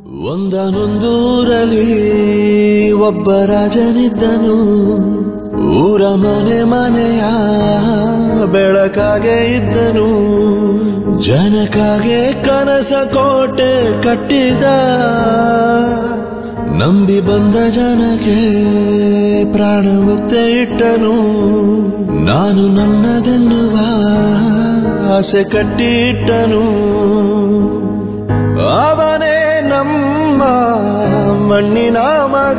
ಒಂದನೊಂದೂರಲ್ಲಿ ಒಬ್ಬ ರಾಜನಿದ್ದನು ಊರ ಮನೆ ಮನೆಯ ಬೆಳಕಾಗೆ ಇದ್ದನು ಜನಕಾಗೆ ಕನಸ ಕೋಟೆ ಕಟ್ಟಿದ ನಂಬಿ ಬಂದ ಜನಕ್ಕೆ ಪ್ರಾಣ ಒತ್ತೆ ಇಟ್ಟನು ನಾನು ನನ್ನದೆನ್ನುವ ಆಸೆ ಕಟ್ಟಿಟ್ಟನು ಅವನೇ ನಮ್ಮ ಮಣ್ಣಿನ ಮಗ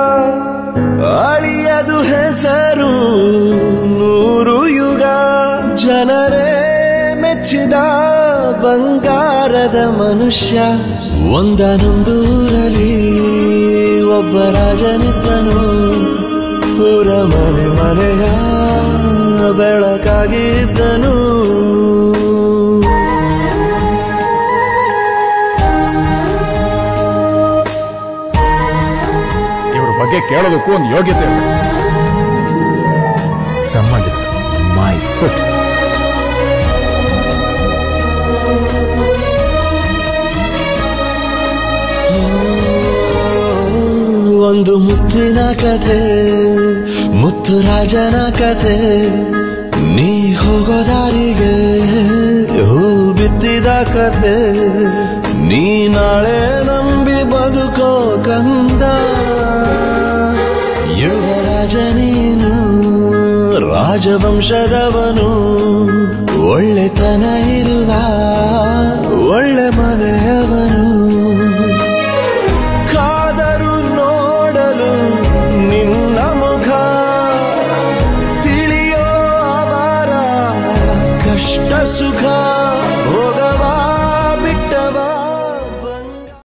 ಅಳಿಯದು ಹೆಸರು ನೂರು ಯುಗ ಜನರೇ ಮೆಚ್ಚಿದ ಬಂಗಾರದ ಮನುಷ್ಯ ಒಂದನೊಂದೂರಲ್ಲಿ ಒಬ್ಬ ರಾಜನಿದ್ದನು ಊರ ಮನೆ ಮನೆಯ ಬೆಳಕಾಗಿದ್ದನು ಇವ್ರ ಬಗ್ಗೆ ಕೇಳೋದಕ್ಕೂ ಒಂದು ಯೋಗ್ಯತೆ ಇರಬೇಕು ಸಂಬಂಧಗಳು ಮೈ ಫುಟ್ ಒಂದು ಮುತ್ತಿನ ಕಥೆ ಮುತ್ತು ರಾಜನ ಕಥೆ ನೀ ಹೋಗೋ ದಾರಿಗೆ ಹೂ ಬಿತ್ತಿದ ಕಥೆ ನೀ ನಾಳೆ ನಂಬಿ ಬದುಕೋ ಕಂದ ಯುವರಾಜ ನೀನು ರಾಜವಂಶದವನು ಒಳ್ಳೆತನ ಇರುವ ಒಳ್ಳೆ ಮನೆಯವನು